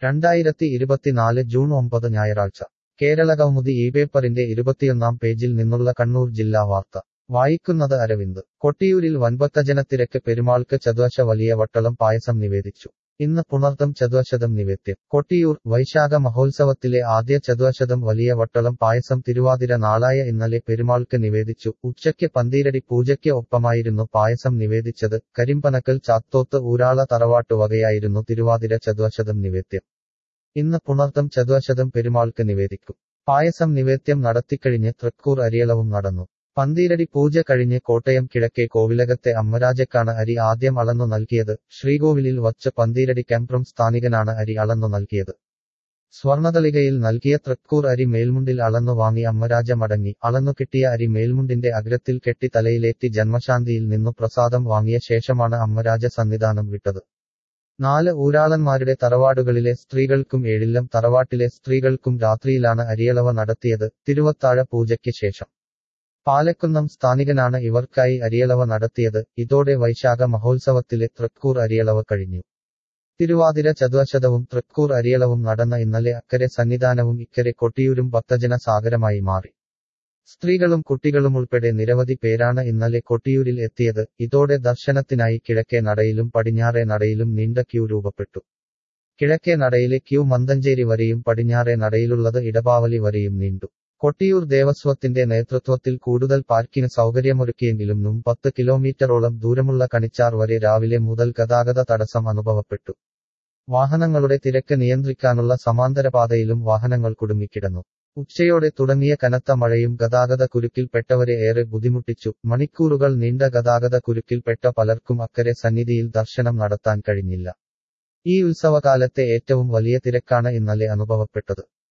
രണ്ടായിരത്തി ഇരുപത്തിനാല് ജൂൺ ഒമ്പത് ഞായറാഴ്ച കേരളകൗമുദി ഈ പേപ്പറിന്റെ ഇരുപത്തിയൊന്നാം പേജിൽ നിന്നുള്ള കണ്ണൂർ ജില്ലാ വാർത്ത വായിക്കുന്നത് അരവിന്ദ് കൊട്ടിയൂരിൽ വൻഭക്തജനത്തിരക്ക് പെരുമാൾക്ക് ചതുവശ വലിയ വട്ടളം പായസം നിവേദിച്ചു ഇന്ന് പുണർത്തം ചതുവശതം നിവേദ്യം കൊട്ടിയൂർ വൈശാഖ മഹോത്സവത്തിലെ ആദ്യ ചതുവശതം വലിയ വട്ടളം പായസം തിരുവാതിര നാളായ ഇന്നലെ പെരുമാൾക്ക് നിവേദിച്ചു ഉച്ചയ്ക്ക് പന്തീരടി പൂജയ്ക്ക് ഒപ്പമായിരുന്നു പായസം നിവേദിച്ചത് കരിമ്പനക്കൽ ചാത്തോത്ത് ഊരാള തറവാട്ടു വകയായിരുന്നു തിരുവാതിര ചതുവശതം നിവേദ്യം ഇന്ന് പുണർത്തം ചതുവശതം പെരുമാൾക്ക് നിവേദിക്കും പായസം നിവേദ്യം നടത്തിക്കഴിഞ്ഞ് തൃക്കൂർ അരിയളവും നടന്നു പന്തീരടി പൂജ കഴിഞ്ഞ് കോട്ടയം കിഴക്കേ കോവിലകത്തെ അമ്മരാജക്കാണ് അരി ആദ്യം അളന്നു നൽകിയത് ശ്രീകോവിലിൽ വച്ച് പന്തീരടി ക്യാമ്പ്രം സ്ഥാനികനാണ് അരി അളന്നു നൽകിയത് സ്വർണതളികയിൽ നൽകിയ തൃക്കൂർ അരി മേൽമുണ്ടിൽ അളന്നു വാങ്ങി അമ്മരാജ മടങ്ങി അളന്നു കിട്ടിയ അരി മേൽമുണ്ടിന്റെ അഗ്രത്തിൽ കെട്ടി തലയിലേറ്റി ജന്മശാന്തിയിൽ നിന്നു പ്രസാദം വാങ്ങിയ ശേഷമാണ് അമ്മരാജ സന്നിധാനം വിട്ടത് നാല് ഊരാളന്മാരുടെ തറവാടുകളിലെ സ്ത്രീകൾക്കും ഏഴില്ലം തറവാട്ടിലെ സ്ത്രീകൾക്കും രാത്രിയിലാണ് അരിയളവ നടത്തിയത് തിരുവത്താഴ പൂജയ്ക്ക് ശേഷം പാലക്കുന്നം സ്ഥാനികനാണ് ഇവർക്കായി അരിയളവ നടത്തിയത് ഇതോടെ വൈശാഖ മഹോത്സവത്തിലെ തൃക്കൂർ അരിയളവ കഴിഞ്ഞു തിരുവാതിര ചതുവശതവും തൃക്കൂർ അരിയളവും നടന്ന ഇന്നലെ അക്കരെ സന്നിധാനവും ഇക്കരെ കൊട്ടിയൂരും ഭക്തജന സാഗരമായി മാറി സ്ത്രീകളും കുട്ടികളും ഉൾപ്പെടെ നിരവധി പേരാണ് ഇന്നലെ കൊട്ടിയൂരിൽ എത്തിയത് ഇതോടെ ദർശനത്തിനായി കിഴക്കേ നടയിലും പടിഞ്ഞാറേ നടയിലും നീണ്ട ക്യൂ രൂപപ്പെട്ടു കിഴക്കേ നടയിലെ ക്യൂ മന്തഞ്ചേരി വരെയും പടിഞ്ഞാറേ നടയിലുള്ളത് ഇടപാവലി വരെയും നീണ്ടു കൊട്ടിയൂർ ദേവസ്വത്തിന്റെ നേതൃത്വത്തിൽ കൂടുതൽ പാർക്കിന് സൗകര്യമൊരുക്കിയെങ്കിലും നും പത്ത് കിലോമീറ്ററോളം ദൂരമുള്ള കണിച്ചാർ വരെ രാവിലെ മുതൽ ഗതാഗത തടസ്സം അനുഭവപ്പെട്ടു വാഹനങ്ങളുടെ തിരക്ക് നിയന്ത്രിക്കാനുള്ള സമാന്തരപാതയിലും വാഹനങ്ങൾ കുടുങ്ങിക്കിടന്നു ഉച്ചയോടെ തുടങ്ങിയ കനത്ത മഴയും ഗതാഗത കുരുക്കിൽപ്പെട്ടവരെ ഏറെ ബുദ്ധിമുട്ടിച്ചു മണിക്കൂറുകൾ നീണ്ട ഗതാഗത കുരുക്കിൽപ്പെട്ട പലർക്കും അക്കരെ സന്നിധിയിൽ ദർശനം നടത്താൻ കഴിഞ്ഞില്ല ഈ ഉത്സവകാലത്തെ ഏറ്റവും വലിയ തിരക്കാണ് ഇന്നലെ അനുഭവപ്പെട്ടത്